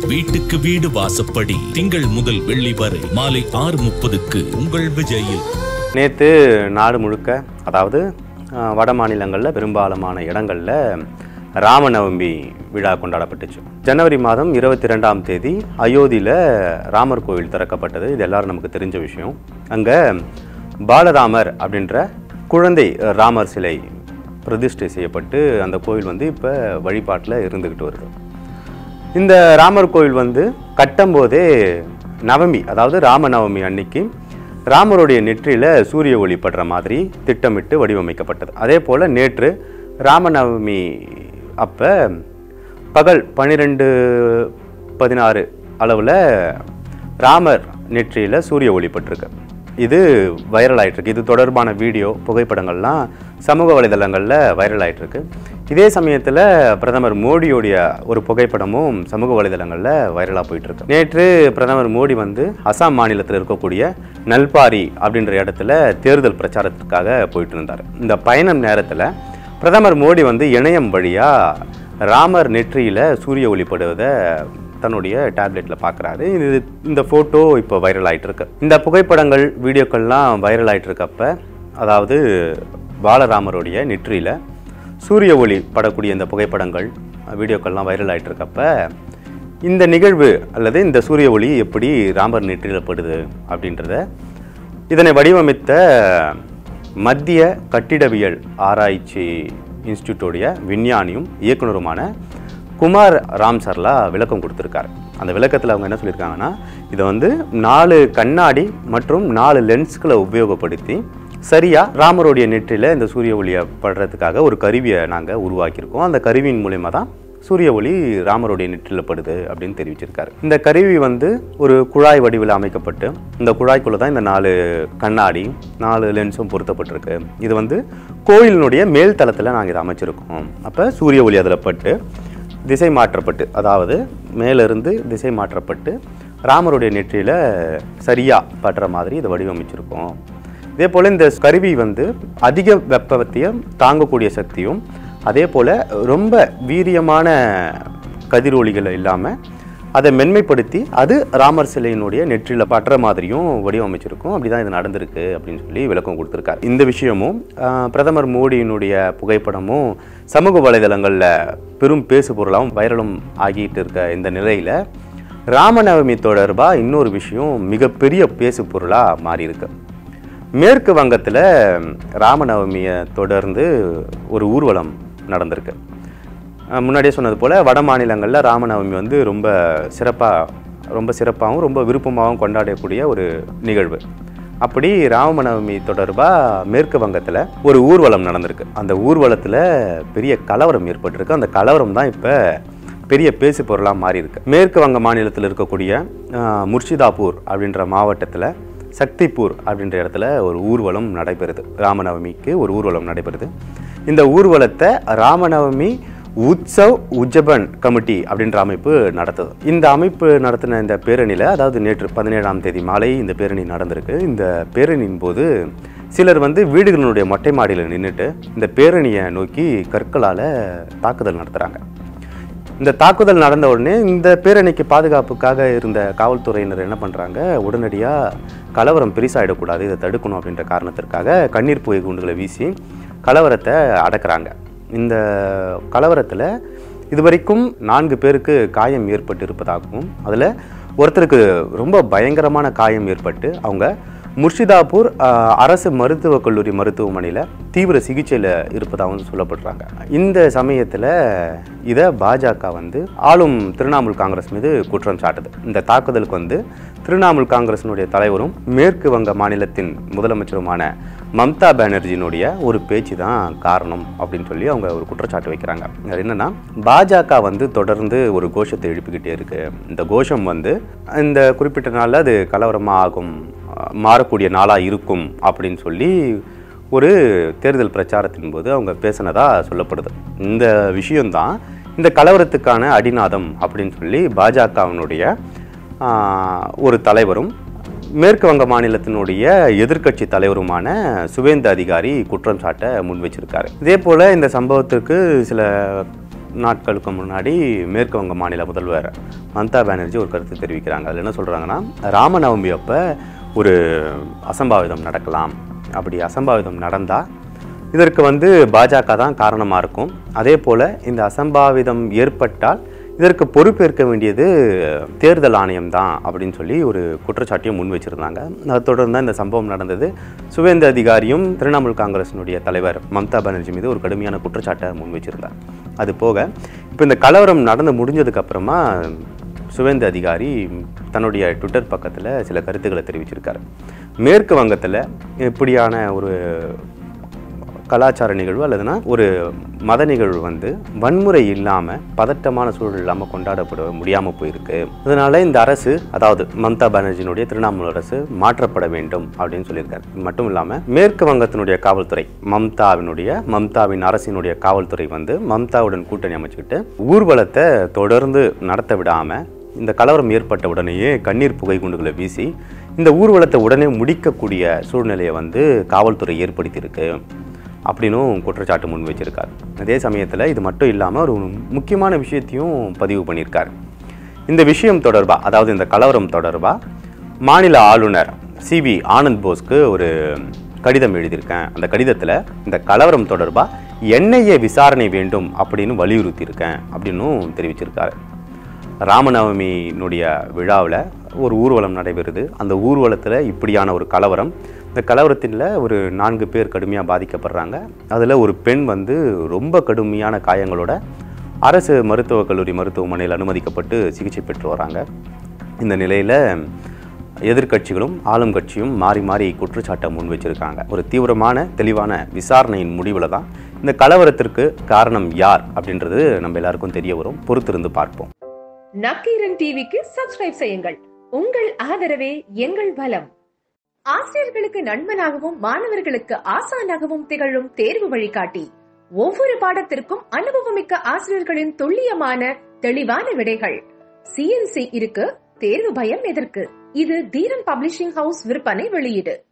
வீட்டுக்கு வீடு வாசப்படி திங்கள் முதல் வெள்ளி வரை மாலை ஆறு முப்பதுக்கு உங்கள் விஜயில் நேற்று நாடு முழுக்க அதாவது அஹ், வட மாநிலங்களில் பெரும்பாலான இடங்களில் ராமநவமி விழா கொண்டாடப்பட்டுச்சு ஜனவரி மாதம் இருபத்தி ரெண்டாம் தேதி அயோத்தியில் ராமர் கோவில் திறக்கப்பட்டது இது எல்லாரும் நமக்கு தெரிஞ்ச விஷயம் அங்கே பாலராமர் அப்படின்ற குழந்தை அஹ், ராமர் சிலை பிரதிஷ்டை செய்யப்பட்டு அந்த கோவில் வந்து இப்போ வழிபாட்டில் இருந்துக்கிட்டு வருது இந்த ராமர் கோவில் வந்து கட்டும்போதே நவமி அதாவது ராமநவமி அன்னைக்கு ராமருடைய நெற்றியில் சூரிய ஒளி படுற மாதிரி திட்டமிட்டு வடிவமைக்கப்பட்டது அதே போல் நேற்று ராமநவமி அப்போ பகல் பன்னிரெண்டு பதினாறு அளவில் ராமர் நெற்றியில் சூரிய ஒளி பட்டிருக்கு இது வைரல் ஆயிட்டிருக்கு இது தொடர்பான வீடியோ புகைப்படங்கள்லாம் சமூக வலைதளங்களில் வைரல் ஆயிட்டிருக்கு இதே சமயத்தில் பிரதமர் மோடியோடைய ஒரு புகைப்படமும் சமூக வலைதளங்களில் வைரலாக போயிட்டுருக்கு நேற்று பிரதமர் மோடி வந்து அசாம் மாநிலத்தில் இருக்கக்கூடிய நல்பாரி அப்படின்ற இடத்துல தேர்தல் பிரச்சாரத்திற்காக போயிட்டு இருந்தார் இந்த பயணம் நேரத்தில் பிரதமர் மோடி வந்து இணையம் வழியாக ராமர் நெற்றியில் சூரிய ஒளிப்படுவதை தன்னுடைய டேப்லெட்டில் பார்க்குறாரு இது இந்த ஃபோட்டோ இப்போ வைரல் ஆயிட்டு இருக்கு இந்த புகைப்படங்கள் வீடியோக்கள்லாம் வைரல் ஆயிட்டு இருக்கப்ப அதாவது பாலராமருடைய நெற்றியில் சூரிய ஒளி படக்கூடிய இந்த புகைப்படங்கள் வீடியோக்கள்லாம் வைரல் ஆயிட்டு இருக்கப்ப இந்த நிகழ்வு அல்லது இந்த சூரிய ஒளி எப்படி ராமர் நெற்றியில் படுது அப்படின்றத இதனை வடிவமைத்த மத்திய கட்டிடவியல் ஆராய்ச்சி இன்ஸ்டியூட்டோடைய விஞ்ஞானியும் இயக்குனருமான குமார் ராம் சர்லா விளக்கம் கொடுத்துருக்காரு அந்த விளக்கத்தில் அவங்க என்ன சொல்லியிருக்காங்கன்னா இதை வந்து நாலு கண்ணாடி மற்றும் நாலு லென்ஸ்களை உபயோகப்படுத்தி சரியா ராமருடைய நெற்றியில் இந்த சூரிய ஒளியை படுறதுக்காக ஒரு கருவியை நாங்கள் உருவாக்கியிருக்கோம் அந்த கருவியின் மூலயமா தான் சூரிய ஒளி ராமருடைய நெற்றியில் படுது அப்படின்னு தெரிவிச்சிருக்காரு இந்த கருவி வந்து ஒரு குழாய் வடிவில் அமைக்கப்பட்டு இந்த குழாய்க்குள்ளே தான் இந்த நாலு கண்ணாடி நாலு லென்ஸும் பொருத்தப்பட்டிருக்கு இது வந்து கோயிலினுடைய மேல் தளத்தில் நாங்கள் இதை அமைச்சிருக்கோம் அப்போ சூரிய ஒளி அதில் பட்டு திசை மாற்றப்பட்டு அதாவது மேலிருந்து திசை மாற்றப்பட்டு ராமருடைய நெற்றியில் சரியாக படுற மாதிரி இதை வடிவமைச்சிருக்கோம் இதே போல் இந்த கருவி வந்து அதிக வெப்பத்தையும் தாங்கக்கூடிய சக்தியும் அதே போல் ரொம்ப வீரியமான கதிரொளிகள் இல்லாமல் அதை மென்மைப்படுத்தி அது ராமர் சிலையினுடைய நெற்றியில் பற்ற மாதிரியும் வடிவமைச்சிருக்கும் அப்படி தான் இது நடந்திருக்கு அப்படின்னு சொல்லி விளக்கம் கொடுத்துருக்காரு இந்த விஷயமும் ஆஹ், பிரதமர் மோடியினுடைய புகைப்படமும் சமூக வலைதளங்களில் பெரும் பேசு பொருளாகவும் வைரலும் ஆகிட்டு இருக்க இந்த நிலையில் ராமநவமி தொடர்பாக இன்னொரு விஷயம் மிகப்பெரிய பேசு பொருளாக மாறி இருக்கு மேற்கு வங்கத்தில் ராமநவமியை தொடர்ந்து ஒரு ஊர்வலம் நடந்திருக்கு அஹ் முன்னாடியே சொன்னது போல் வட மாநிலங்களில் ராமநவமி வந்து ரொம்ப சிறப்பாக ரொம்ப சிறப்பாகவும் ரொம்ப விருப்பமாகவும் கொண்டாடக்கூடிய ஒரு நிகழ்வு அப்படி ராமநவமி தொடர்பாக மேற்கு வங்கத்தில் ஒரு ஊர்வலம் நடந்திருக்கு அந்த ஊர்வலத்தில் பெரிய கலவரம் ஏற்பட்டிருக்கு அந்த கலவரம் தான் இப்போ பெரிய பேசு பொருளாக மாறி இருக்கு மேற்கு வங்க மாநிலத்தில் இருக்கக்கூடிய அஹ், முர்ஷிதாபூர் அப்படின்ற மாவட்டத்தில் சக்திபூர் அப்படின்ற இடத்துல ஒரு ஊர்வலம் நடைபெறுது ராமநவமிக்கு ஒரு ஊர்வலம் நடைபெறுது இந்த ஊர்வலத்தை ராமநவமி உத்சவ் உஜ்ஜபன் கமிட்டி அப்படின்ற அமைப்பு நடத்துது இந்த அமைப்பு நடத்தின இந்த பேரணியில் அதாவது நேற்று பதினேழாம் தேதி மாலை இந்த பேரணி நடந்திருக்கு இந்த பேரணியின் போது சிலர் வந்து வீடுகளினுடைய மொட்டை மாடியில் நின்றுட்டு இந்த பேரணியை நோக்கி கற்களால் தாக்குதல் நடத்துகிறாங்க இந்த தாக்குதல் நடந்த உடனே இந்த பேரணிக்கு பாதுகாப்புக்காக இருந்த காவல்துறையினர் என்ன பண்ணுறாங்க உடனடியாக கலவரம் பெருசாகிடக்கூடாது இதை தடுக்கணும் அப்படின்ற காரணத்திற்காக கண்ணீர் புகை குண்டுகளை வீசி கலவரத்தை அடக்குறாங்க இந்த கலவரத்தில் இதுவரைக்கும் நான்கு பேருக்கு காயம் ஏற்பட்டு இருப்பதாகவும் அதில் ஒருத்தருக்கு ரொம்ப பயங்கரமான காயம் ஏற்பட்டு அவங்க முர்ஷிதாபூர் ஆஹ், அரசு மருத்துவக் கல்லூரி மருத்துவமனையில் தீவிர சிகிச்சையில் இருப்பதாகவும் சொல்லப்படுறாங்க இந்த சமயத்தில் இதை பாஜக வந்து ஆளும் திரிணாமுல் காங்கிரஸ் மீது குற்றம் சாட்டுது இந்த தாக்குதலுக்கு வந்து திரிணாமுல் காங்கிரசினுடைய தலைவரும் மேற்கு வங்க மாநிலத்தின் முதலமைச்சருமான மம்தா பானர்ஜியினுடைய ஒரு பேச்சு தான் காரணம் அப்படின்னு சொல்லி அவங்க ஒரு குற்றச்சாட்டு வைக்கிறாங்க அது என்னன்னா பாஜக வந்து தொடர்ந்து ஒரு கோஷத்தை எழுப்பிக்கிட்டே இருக்கு இந்த கோஷம் வந்து இந்த குறிப்பிட்ட நாளில் அது கலவரமாக ஆகும் அஹ், மாறக்கூடிய நாளாக இருக்கும் அப்படின்னு சொல்லி ஒரு தேர்தல் பிரச்சாரத்தின் போது அவங்க பேசினதா சொல்லப்படுது இந்த விஷயம்தான் இந்த கலவரத்துக்கான அடிநாதம் அப்படின்னு சொல்லி பாஜகவினுடைய ஒரு தலைவரும் மேற்கு வங்க மாநிலத்தினுடைய எதிர்க்கட்சி தலைவருமான சுவேந்த அதிகாரி குற்றம் சாட்ட முன் வச்சிருக்காரு இதே போல இந்த சம்பவத்திற்கு சில நாட்களுக்கு முன்னாடி மேற்கு வங்க மாநில முதல்வர் மம்தா பானர்ஜி ஒரு கருத்து தெரிவிக்கிறாங்க அதில் என்ன சொல்கிறாங்கன்னா ராமநவமி அப்போ ஒரு அசம்பாவிதம் நடக்கலாம் அப்படி அசம்பாவிதம் நடந்தால் இதற்கு வந்து பாஜக தான் காரணமாக இருக்கும் அதே போல் இந்த அசம்பாவிதம் ஏற்பட்டால் இதற்கு பொறுப்பேற்க வேண்டியது தேர்தல் ஆணையம் தான் அப்படின்னு சொல்லி ஒரு குற்றச்சாட்டையும் முன் வச்சிருந்தாங்க அதை தொடர்ந்து தான் இந்த சம்பவம் நடந்தது சுவேந்த அதிகாரியும் திரிணாமுல் காங்கிரசினுடைய தலைவர் மம்தா பானர்ஜி மீது ஒரு கடுமையான குற்றச்சாட்டை முன் வச்சிருந்தார் அது போக இப்போ இந்த கலவரம் நடந்து முடிஞ்சதுக்கு அப்புறமா சுவேந்த அதிகாரி தன்னுடைய ட்விட்டர் பக்கத்தில் சில கருத்துக்களை தெரிவிச்சிருக்காரு மேற்கு வங்கத்தில் இப்படியான ஒரு கலாச்சார நிகழ்வு அல்லதுனா ஒரு மத நிகழ்வு வந்து வன்முறை இல்லாமல் பதட்டமான சூழல் இல்லாமல் கொண்டாடப்பட முடியாமல் போயிருக்கு அதனால இந்த அரசு அதாவது மம்தா பானர்ஜியினுடைய திரிணாமுல் அரசு மாற்றப்பட வேண்டும் அப்படின்னு சொல்லியிருக்காரு இது மட்டும் இல்லாமல் மேற்கு வங்கத்தினுடைய காவல்துறை மம்தாவினுடைய மம்தாவின் அரசினுடைய காவல்துறை வந்து மம்தாவுடன் கூட்டணி அமைச்சுக்கிட்டு ஊர்வலத்தை தொடர்ந்து நடத்த விடாமல் இந்த கலவரம் ஏற்பட்ட உடனேயே கண்ணீர் புகை குண்டுகளை வீசி இந்த ஊர்வலத்தை உடனே முடிக்கக்கூடிய சூழ்நிலையை வந்து காவல்துறை ஏற்படுத்தியிருக்கு அப்படின்னும் குற்றச்சாட்டு முன் வச்சிருக்காரு அதே சமயத்தில் இது மட்டும் இல்லாமல் ஒரு முக்கியமான விஷயத்தையும் பதிவு பண்ணியிருக்காரு இந்த விஷயம் தொடர்பாக அதாவது இந்த கலவரம் தொடர்பாக மாநில ஆளுநர் சிவி ஆனந்த் போஸ்க்கு ஒரு கடிதம் எழுதியிருக்கேன் அந்த கடிதத்தில் இந்த கலவரம் தொடர்பாக என்ஐஏ விசாரணை வேண்டும் அப்படின்னு வலியுறுத்தியிருக்கேன் அப்படின்னும் தெரிவிச்சிருக்காரு ராமநவமியினுடைய விழாவில் ஒரு ஊர்வலம் நடைபெறுது அந்த ஊர்வலத்தில் இப்படியான ஒரு கலவரம் இந்த கலவரத்தில் ஒரு நான்கு பேர் கடுமையாக பாதிக்கப்படுறாங்க அதில் ஒரு பெண் வந்து ரொம்ப கடுமையான காயங்களோட அரசு மருத்துவக் கல்லூரி மருத்துவமனையில் அனுமதிக்கப்பட்டு சிகிச்சை பெற்று வராங்க இந்த நிலையில் எதிர்க்கட்சிகளும் ஆளும் கட்சியும் மாறி மாறி குற்றச்சாட்டை முன் வச்சிருக்காங்க ஒரு தீவிரமான தெளிவான விசாரணையின் முடிவில் தான் இந்த கலவரத்திற்கு காரணம் யார் அப்படின்றது நம்ம எல்லாருக்கும் தெரிய வரும் பொறுத்திருந்து பார்ப்போம் நக்கீரன் டிவிக்கு சப்ஸ்கிரைப் செய்யுங்கள் உங்கள் ஆதரவே எங்கள் பலம் ஆசிரியர்களுக்கு நண்பனாகவும் மாணவர்களுக்கு ஆசானாகவும் திகழும் தேர்வு வழிகாட்டி ஒவ்வொரு பாடத்திற்கும் அனுபவமிக்க ஆசிரியர்களின் துல்லியமான தெளிவான விடைகள் சிஎன்சி இருக்கு தேர்வு பயம் எதற்கு இது தீரன் பப்ளிஷிங் ஹவுஸ் விற்பனை வெளியீடு